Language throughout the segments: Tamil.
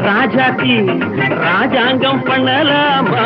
ராஜாத்தி ராஜாங்கம் பண்ணலாமா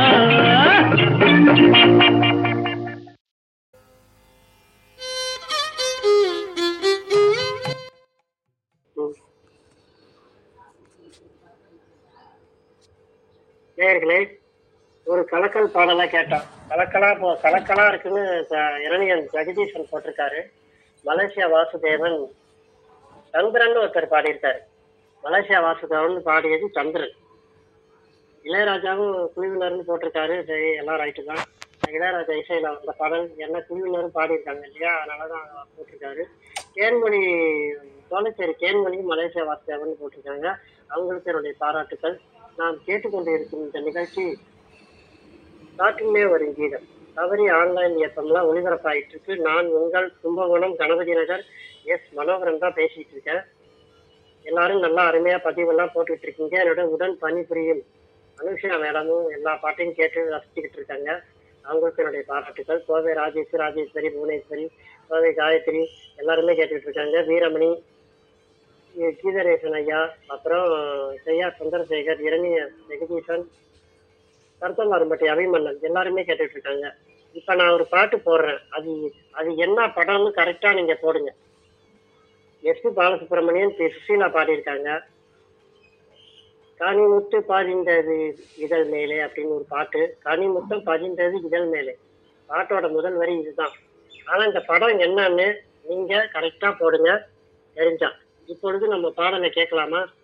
நேயர்களே ஒரு கலக்கல் பாடலா கேட்டோம் கலக்கலா போ- கலக்கலா இருக்குன்னு ச- இளைஞன் ஜெகதீசன் போட்டிருக்காரு மலேசியா வாசுதேவன் சந்திரன் ஒருத்தர் பாடியிருக்காரு மலேசியா வாசுதேவன் பாடியது சந்திரன் இளையராஜாவும் குழுவினர்னு போட்டிருக்காரு சரி எல்லாம் ரைட்டு தான் இளையராஜா இசையில வந்த பாடல் என்ன குழுவினரும் பாடியிருக்காங்க இல்லையா அதனாலதான் போட்டிருக்காரு தேன்மொழி சோழச்சேரி தேன்மொழி மலேசியா வாசுதேவன் போட்டிருக்காங்க அவங்களுக்கு என்னுடைய பாராட்டுக்கள் நாம் கேட்டுக்கொண்டு இருக்கும் இந்த நிகழ்ச்சி காற்றிலே வரும் கீதம் தவறி ஆன்லைன் இயக்கம்லாம் ஒளிபரப்பாயிட்டு இருக்கு நான் உங்கள் கும்பகோணம் கணபதி நகர் எஸ் மனோகரன் தான் பேசிட்டு இருக்கேன் எல்லாரும் நல்லா அருமையா பதிவெல்லாம் போட்டுட்டு இருக்கீங்க என்னோட உடன் பணிபுரியும் அனுஷா மேடமும் எல்லா பாட்டையும் கேட்டு ரசிச்சுக்கிட்டு இருக்காங்க அவங்களுக்கு என்னுடைய பாராட்டுக்கள் கோவை ராஜேஷ் ராஜேஸ்வரி புவனேஸ்வரி கோவை காயத்ரி எல்லாருமே கேட்டுட்டு இருக்காங்க வீரமணி இ- கீதரேசன் ஐயா அப்புறம் செய்யா சந்திரசேகர் இரணிய ஜெகதீசன் கருத்தமாரும்பட்டி அபிமன்னன் எல்லாருமே கேட்டுட்டு இருக்காங்க இப்ப நான் ஒரு பாட்டு போடுறேன் அது அது என்ன படம்னு கரெக்டா நீங்க போடுங்க S P Balasubramaniam P Susheela பாடியிருக்காங்க கனிமுத்து பாதிந்தது இதழ் மேலே அப்படின்னு ஒரு பாட்டு கனிமுத்தம் பதிந்தது இதழ் மேலே பாட்டோட முதல் வரி இதுதான் ஆனா இந்த படம் என்னன்னு நீங்க கரெக்டா போடுங்க தெரிஞ்சா இப்பொழுது நம்ம பாடலை கேட்கலாமா